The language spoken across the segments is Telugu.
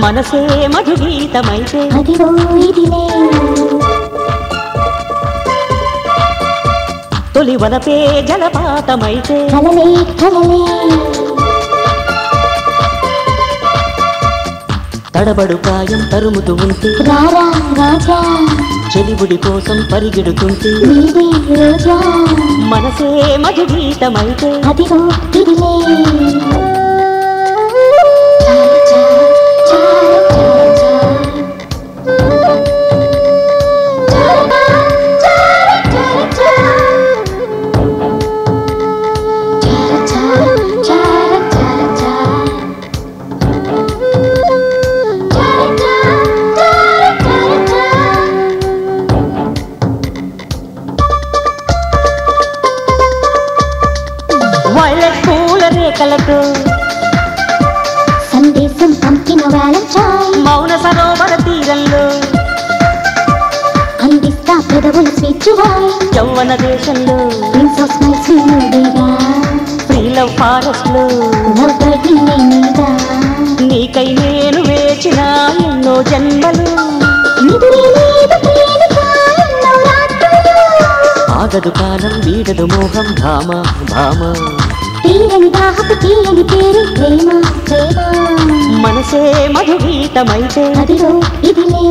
మనసే మధుగీతమైతే అదిగో ఇదిలే తొలి వలపే జలపాతమైతే కలలే కలలే తడబడు ప్రాయం తరుముతూ ఉంటే రారా రాజా చెలిబుడి కోసం పరిగెడుతుంటే నీవే రోజా మనసే మధుగీతమైతే అదిగో ఇదిలే చా, చా, చా, చా, చా. చారా, చారా, చారా, చారా, చారా, చారా. చారా, చారా, చారా, చారా, చారా. వైలెట్ పూల రేఖలతో సందేశం పంపిన వ్యాలంటైన్ మౌన సరోవర తీరంలో అందిస్తా పెదవుల స్విచ్ వాయ్ యౌవన దేశంలో ప్రిన్స్ ఆఫ్ స్మైల్స్ నువ్వేగా ఫ్రీ లవ్ ఫారెస్ట్ లో లవ్ బర్డ్ నేనేగా నీకై నేను వేచిన ఎన్నో జన్మలు నిదురే లేదు తేలిక ఎన్నో రాత్రులు ఆగదు కాలం వీడదు మోహం భామ భామ తీరని దాహపు తీయని పేరు ప్రేమ ప్రేమ మనసే మధుగీతమైతే అదిలో ఇదిలే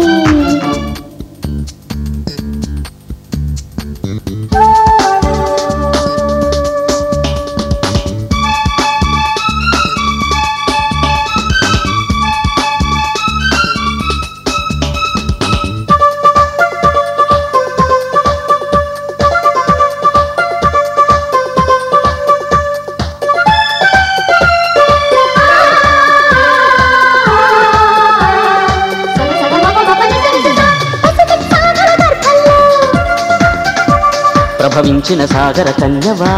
ప్రభవించిన సాగర కన్యవా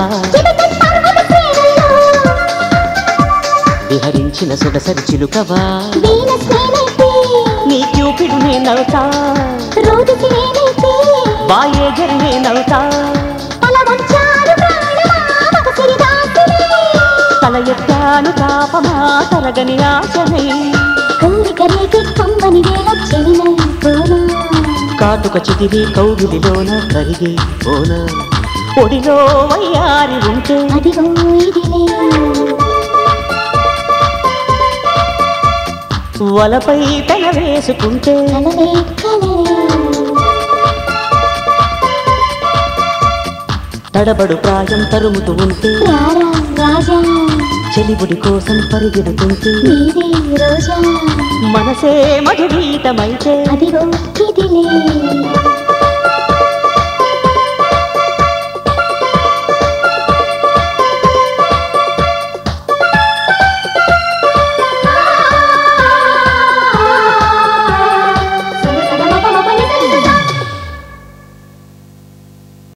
విహరించిన సుడసరి చిలుకవా వీనస్ నేనైతే నీ క్యూపిడు నేనవుతా రోజుకి నేనైతే బాయేజర్ నేనవుతా తల వంచారు ప్రాణమా మగసిరి దాసిని తల ఎత్తాను తాపమా తరగని ఆశనై కోరిక రేగి కమ్మని వేళ చెలిన పోనా కాటుక చితివి కౌగిలిలోన కరిగి పోన ఒడిలో వయ్యారి ఉంటే అదిగో ఇదిలే వలపై పెన వేసుకుంటే కలలే కలలే తడబడు ప్రాయం తరుముతూ ఉంటే రారా రాజా చెలిబుడి కోసం పరిగెడుతుంటే నీవే రోజా మనసే మధుగీతమైతే అదిగో ఇదిలే